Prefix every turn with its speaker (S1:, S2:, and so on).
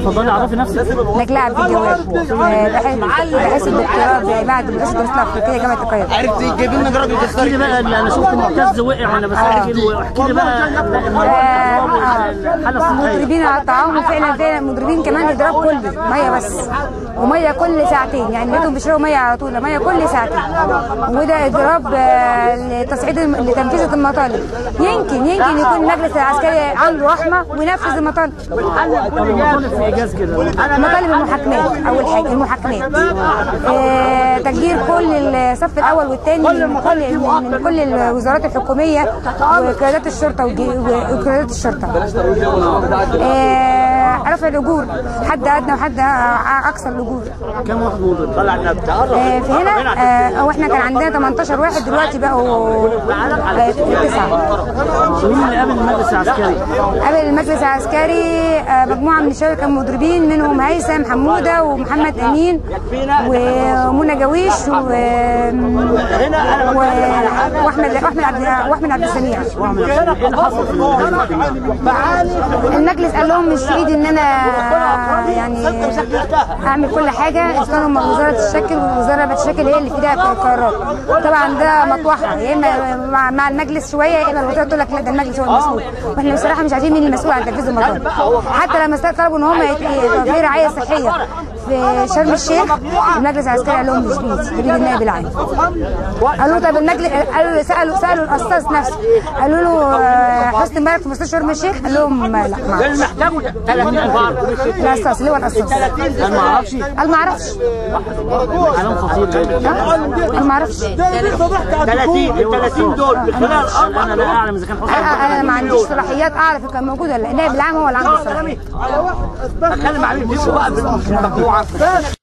S1: اتفضلي عرفي نفسك
S2: نجلاء عبد الجواد آه، باحث باحث الدكتوراه بمعهد دراسه الدراسات الافريقيه جامعه القاهره
S3: عرفتي جايب لنا راجل
S1: احكي لي بقى اللي انا شفت معتز وقع وانا بسجل واحكي لي بقى الحاله الصحيه
S2: مضربين على الطعام وفعلا فعلا مضربين كمان اضراب كلي ميه بس وميه كل ساعتين يعني لقيتهم بيشربوا ميه على طول ميه كل ساعتين وده اضراب آه، لتصعيد لتنفيذ المطالب يمكن يمكن يكون المجلس العسكري عنده رحمه وينفذ المطالب
S1: المطالب في ايجاز كده
S2: مطالب المحاكمات اول حاجه المحاكمات آه، تجدير كل الصف الاول والثاني من كل من كل الوزارات الحكوميه وقيادات الشرطه وج- وقيادات الشرطه آه، رفع الاجور حد ادنى وحد اقصى الاجور
S1: كم واحد مضرب
S3: طلع النبي
S2: آه، في هنا آه، هو احنا كان عندنا 18 واحد دلوقتي بقوا بقت تسعه
S1: مين اللي قابل المجلس العسكري؟
S2: قبل المجلس العسكري آه، مجموعه من الشباب كانوا مضربين منهم هيثم حموده ومحمد امين ومنى جويش و... و... واحمد واحمد عبد واحمد عبد السميع
S1: ايه اللي حصل في المجلس؟
S2: المجلس قال لهم مش في ايدي ان انا يعني اعمل كل حاجه كانوا هم وزاره الشكل والوزاره بتشكل هي اللي في ايديها القرارات طبعا ده مطوحه يا اما مع, مع المجلس شويه يا اما الوزاره تقول لك لا ده المجلس هو المسؤول واحنا بصراحه مش عارفين مين المسؤول عن تنفيذ المطالب حتى لما طلبوا ان هم يت- يبقى في رعايه صحيه في شرم الشيخ المجلس العسكري قال لهم مش بايدي في ايد النائب العام قالوا طب المجلس قالوا سالوا سالوا الاستاذ نفسه قالوا له آه، حسني مبارك في مستشفى شرم الشيخ قال لهم لا ما اعرفش
S3: محتاجه 30 فرد
S2: الاستاذ اللي هو الاستاذ
S1: انا ما اعرفش
S2: قال ما اعرفش
S1: كلام خطير جدا
S2: قال ما اعرفش
S3: 30 30 دول في خلال اربع
S1: انا لا اعلم اذا كان حصل
S2: انا انا ما عنديش صلاحيات اعرف كان موجود ولا لا النائب العام هو اللي عنده الصلاحيات
S3: اتكلم عليه بقى بالمجموعه